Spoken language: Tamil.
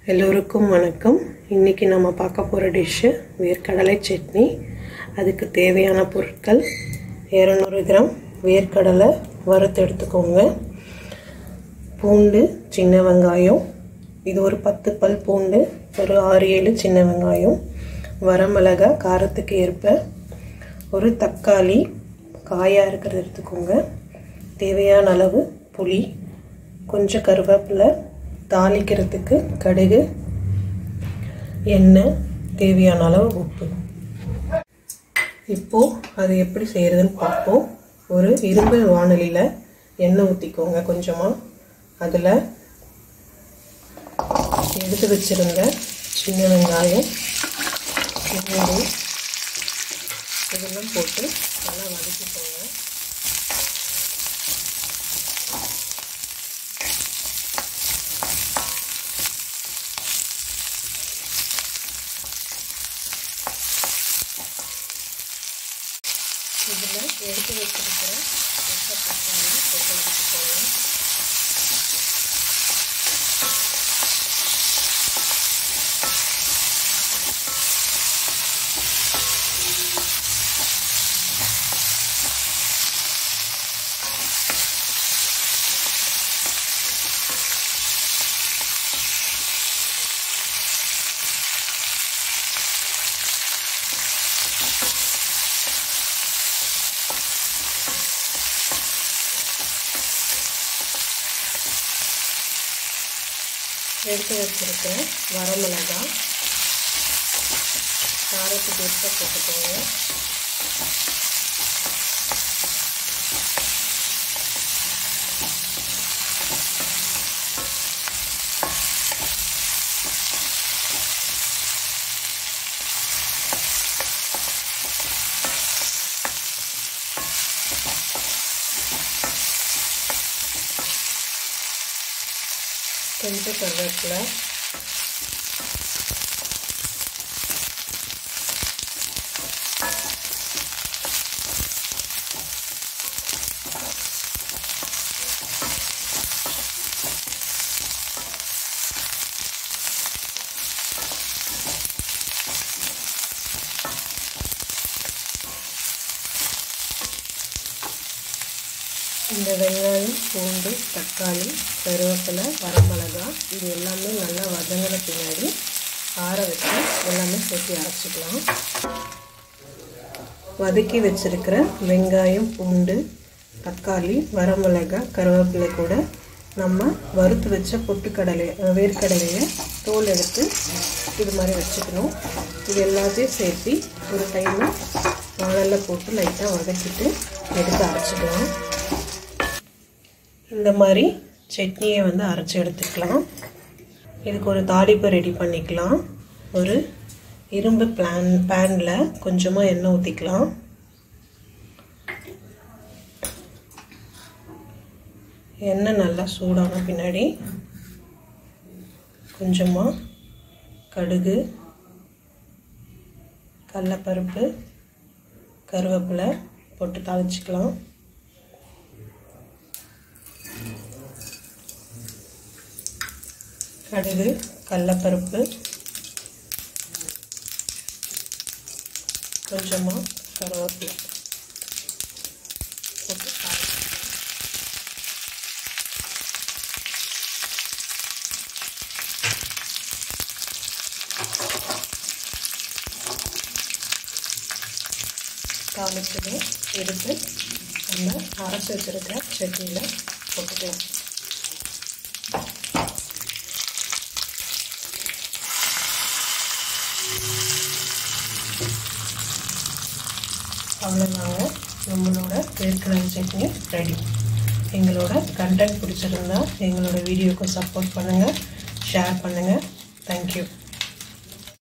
எல்லோருக்கும் வணக்கம் இன்றைக்கி நம்ம பார்க்க போகிற டிஷ்ஷு வேர்க்கடலை சட்னி அதுக்கு தேவையான பொருட்கள் இரநூறு கிராம் வேர்க்கடலை வறுத்து எடுத்துக்கோங்க பூண்டு சின்ன வெங்காயம் இது ஒரு பத்து பல் பூண்டு ஒரு ஆறு ஏழு சின்ன வெங்காயம் வரமிளகா காரத்துக்கு ஏற்ப ஒரு தக்காளி காயாக இருக்கிறது எடுத்துக்கோங்க தேவையான அளவு புளி கொஞ்சம் கருவேப்பிலை தாளிக்கிறதுக்கு கடுகு எண்ணெய் தேவையான அளவு உப்பு இப்போது அது எப்படி செய்கிறதுன்னு பார்ப்போம் ஒரு இரும்பு வானலியில் எண்ணெய் ஊற்றிக்கோங்க கொஞ்சமாக அதில் எடுத்து வச்சுருந்த சின்ன வெங்காயம் பூண்டு இதெல்லாம் போட்டு நல்லா வதக்கிக்கோங்க இதில் எடுத்து வச்சிருக்கிற பச்சை தக்காளி போட்டு வச்சுக்கோங்க எடுத்து வச்சுருக்க வரமிளகா காரத்துக்கு ஏற்ப போட்டுக்கோங்க கொஞ்சம் கருவேப்பிலை இந்த வெங்காயம் பூண்டு தக்காளி கருவேப்பிலை வரமிளகா இது எல்லாமே நல்லா வதங்கின பின்னாடி ஆற வச்சு எல்லாமே சேர்த்து அரைச்சிக்கலாம் வதக்கி வச்சுருக்கிற வெங்காயம் பூண்டு தக்காளி வரமிளகா கருவேப்பிலை கூட நம்ம வறுத்து வச்ச பொட்டுக்கடலை வேர்க்கடலையை தோல் எடுத்து இது மாதிரி வச்சுக்கணும் இது எல்லாத்தையும் சேர்த்து ஒரு டைமில் வாழலில் போட்டு லைட்டாக வதக்கிட்டு எடுத்து அரைச்சிக்கலாம் இந்த மாதிரி சட்னியை வந்து அரைச்சி எடுத்துக்கலாம் இதுக்கு ஒரு தாளிப்பு ரெடி பண்ணிக்கலாம் ஒரு இரும்பு பிளான் பேனில் கொஞ்சமாக எண்ணெய் ஊற்றிக்கலாம் எண்ணெய் நல்லா சூடான பின்னாடி கொஞ்சமாக கடுகு கடலப்பருப்பு கருவேப்பிலை போட்டு தாளிச்சிக்கலாம் கடுகு கடலப்பருப்பு கொஞ்சமாக கருவேப்பிலை போட்டு தாளிச்சதை எடுத்து நம்ம அரைச்சி வச்சுருக்கிற சட்னியில் போட்டுக்கலாம் அவ்வளோதாங்க நம்மளோட வேர்க்கடலை சட்னி ரெடி எங்களோட கண்டென்ட் பிடிச்சிருந்தா எங்களோட வீடியோக்கு சப்போர்ட் பண்ணுங்கள் ஷேர் பண்ணுங்கள் தேங்க்யூ